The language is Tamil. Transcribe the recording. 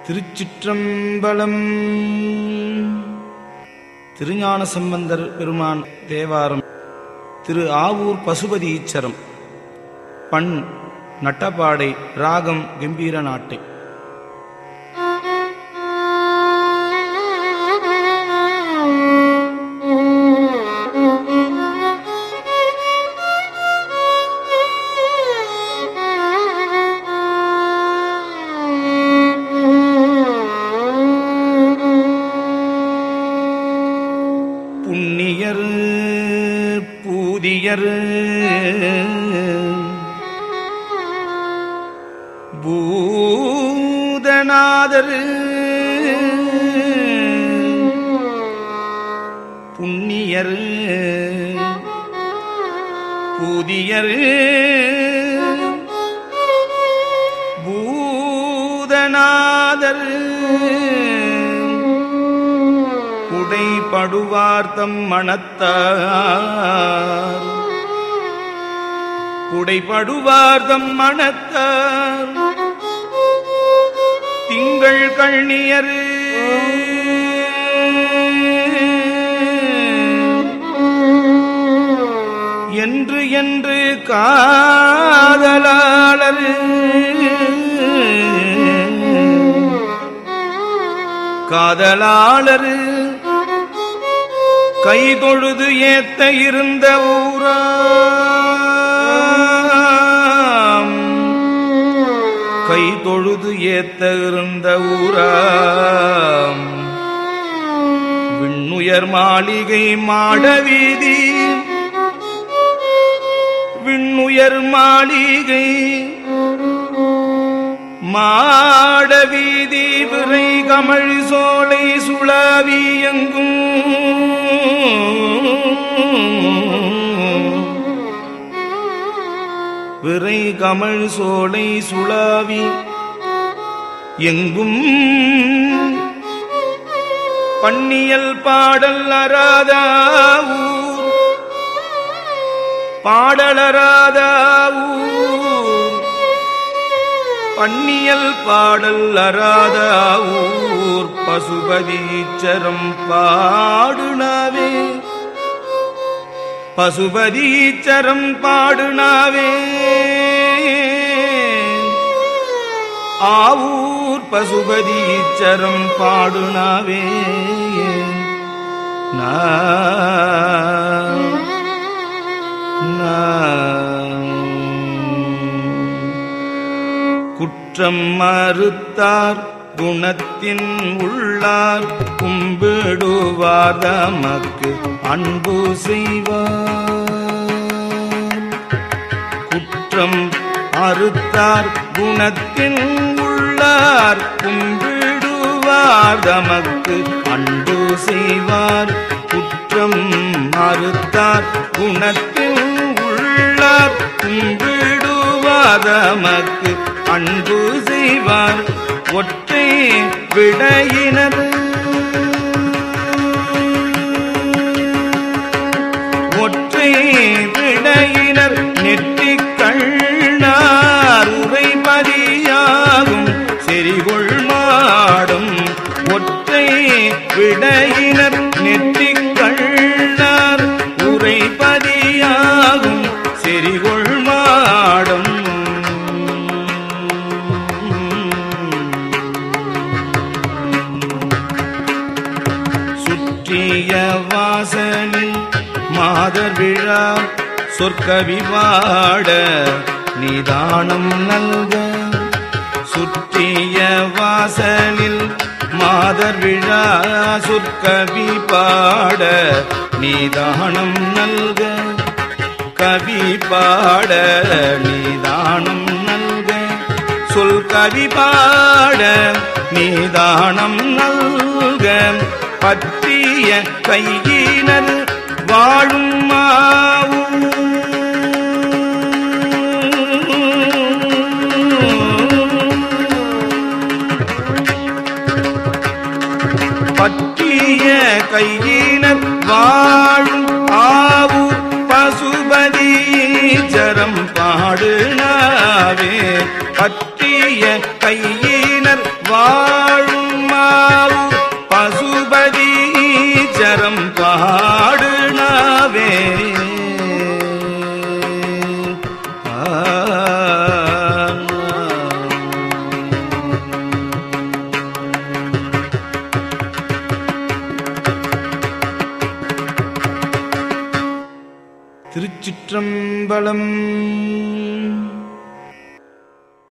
திருச்சிற்றம்பலம் திருஞான சம்பந்தர் பெருமான் தேவாரம் திரு ஆவூர் பசுபதி ஈச்சரம் பண் நட்டப்பாடை ராகம் கம்பீர நாட்டை புண்ணியர் பூதியர் பூதநாதர் புண்ணியர் பூதியர் பூதநாதர் குடைபடுவார்த்தம் மணத்தார் குடைபடுவார்த்தம் மணத்தார் திங்கள் கண்ணியர் என்று என்று காதலாளர் காதலாளர் கை தொழுது ஏத்த இருந்த ஊராம் கை தொழுது ஏத்த இருந்த ஊராம் விண்ணுயர் மாளிகை மாட வீதி விண்ணுயர் மாளிகை மாட வீதி விரை கமழ் சோலை சுழாவி எங்கும் விரை கமழ் சோலை சுழாவி எங்கும் பன்னியல் பாடல் அராதா ஊர் பாடலராதா ஊர் பன்னியல் பாடல் அராதா ஊர் பசுபதீச்சரம் பாடுனாவே பசுபதீச்சரம் பாடுனாவே ஆவூர் பசுபதீச்சரம் பாடுனாவே குற்றம் மறுத்தார் குணத்தின் உள்ளார் கும்பிடுவார் தமக்கு அன்பு செய்வார் குற்றம் அறுத்தார் குணத்தின் உள்ளார் கும்பிடுவார் தமக்கு அன்பு செய்வார் குற்றம் மறுத்தார் குணத்தின் உள்ளார் கும்பிடுவார் தமக்கு அன்பு செய்வார் ஒற்றை விடையினர் ஒற்றை விடையினர் நெற்றி கண்ணார் உரைபதியாகும் செறிகொள் மாடும் ஒற்றை விடையினர் நெற்றி கண்ணார் உரைபதியாகும் செறிகொள் மாடும் சுற்றிய வாசலில் மாதர் விழா சொற்கவி பாட நிதானம் நல்க சுற்றிய வாசலில் மாதர் விழா சொற்கவி பாட நிதானம் நல்க கவி பாட நிதானம் நல்க சொல் கவி பாட நிதானம் நல்க பற்றிய கையினர் வாழும் மாவும் பற்றிய கையினர் வாழும் ஆவு பசுபதி ஜரம் பாடுனாவே பற்றிய கையினர் வாழ் ஆடுனாவே திருச்சிற்றம்பலம்